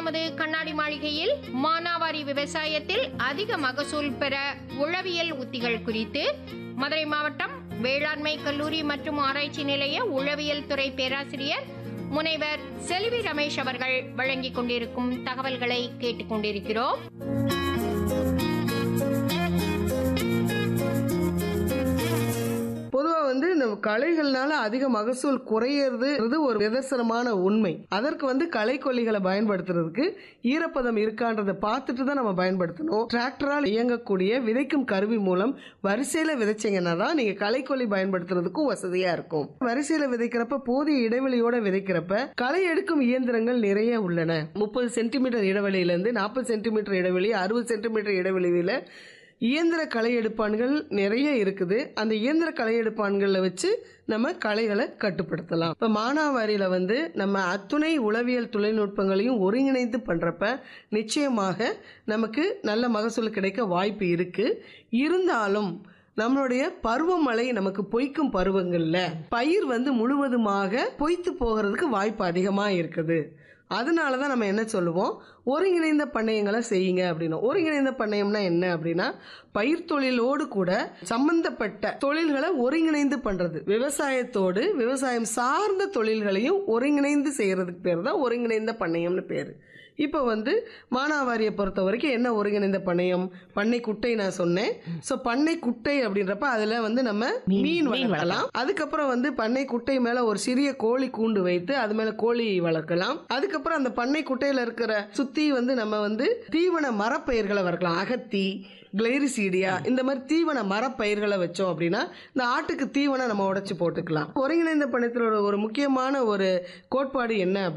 நமது கண்ணாடி மாளிகையில் மானாவாரி விவசாயத்தில் அதிக மகசூல் பெற உழவியல் உத்திகள் குறித்து மதுரை மாவட்டம் வேளாண்மை கல்லூரி மற்றும் ஆராய்ச்சி நிலைய உழவியல் துறை பேராசிரியர் முனைவர் செல்வி ரமேஷ் அவர்கள் வழங்கிக் கொண்டிருக்கும் தகவல்களை கேட்டுக்கொண்டிருக்கிறோம் பொதுவா வந்து இந்த களைகள்னால அதிக மகசூல் குறையிறது ஒரு நிதர்சனமான உண்மை அதற்கு வந்து களைக்கொல்லிகளை பயன்படுத்துறதுக்கு ஈரப்பதம் இருக்கான்றதை பார்த்துட்டு தான் நம்ம பயன்படுத்தணும் டிராக்டரால் இயங்கக்கூடிய விதைக்கும் கருவி மூலம் வரிசையில விதைச்சீங்கன்னா தான் நீங்க களைக்கொல்லி பயன்படுத்துறதுக்கும் வசதியா இருக்கும் வரிசையில விதைக்கிறப்ப போதிய இடைவெளியோட விதைக்கிறப்ப களை எடுக்கும் இயந்திரங்கள் நிறைய உள்ளன முப்பது சென்டிமீட்டர் இடைவெளியிலிருந்து நாற்பது சென்டிமீட்டர் இடைவெளி அறுபது சென்டிமீட்டர் இடைவெளியில இயந்திர களை எடுப்பான்கள் நிறைய இருக்குது அந்த இயந்திர களை எடுப்பான்களை வச்சு நம்ம களைகளை கட்டுப்படுத்தலாம் இப்போ மானாவாரியில் வந்து நம்ம அத்துணை உளவியல் தொழில்நுட்பங்களையும் ஒருங்கிணைந்து பண்ணுறப்ப நிச்சயமாக நமக்கு நல்ல மகசூல் கிடைக்க வாய்ப்பு இருக்குது இருந்தாலும் நம்மளுடைய பருவமழை நமக்கு பொய்க்கும் பருவங்களில் பயிர் வந்து முழுவதுமாக பொய்த்து போகிறதுக்கு வாய்ப்பு அதிகமாக இருக்குது அதனால தான் நம்ம என்ன சொல்லுவோம் ஒருங்கிணைந்த பண்ணையங்களை செய்யுங்க அப்படின்னு ஒருங்கிணைந்த பண்ணையம்னா என்ன அப்படின்னா பயிர் தொழிலோடு கூட சம்பந்தப்பட்ட தொழில்களை ஒருங்கிணைந்து பண்றது விவசாயத்தோடு விவசாயம் சார்ந்த தொழில்களையும் ஒருங்கிணைந்து செய்யறதுக்கு பேர் தான் ஒருங்கிணைந்த பண்ணையம்னு பேர் இப்போ வந்து மானாவாரியை பொறுத்த வரைக்கும் என்ன ஒருங்கிணைந்த பண்ணையம் பண்ணை குட்டை நான் சொன்னேன் ஸோ பண்ணை குட்டை அப்படின்றப்ப அதில் வந்து நம்ம மீன் வளர்க்கலாம் அதுக்கப்புறம் வந்து பண்ணை குட்டை மேலே ஒரு சிறிய கோழி கூண்டு வைத்து அது மேலே கோழி வளர்க்கலாம் அதுக்கப்புறம் அந்த பண்ணை குட்டையில் இருக்கிற சுற்றி வந்து நம்ம வந்து தீவன மரப்பயிர்களை வளர்க்கலாம் அகத்தி கிளைரிசீடியா இந்த மாதிரி தீவன மரப்பயிர்களை வச்சோம் அப்படின்னா இந்த ஆட்டுக்கு தீவனம் நம்ம உடைச்சு போட்டுக்கலாம் ஒருங்கிணைந்த பண்ணையத்தோட ஒரு முக்கியமான ஒரு கோட்பாடு என்ன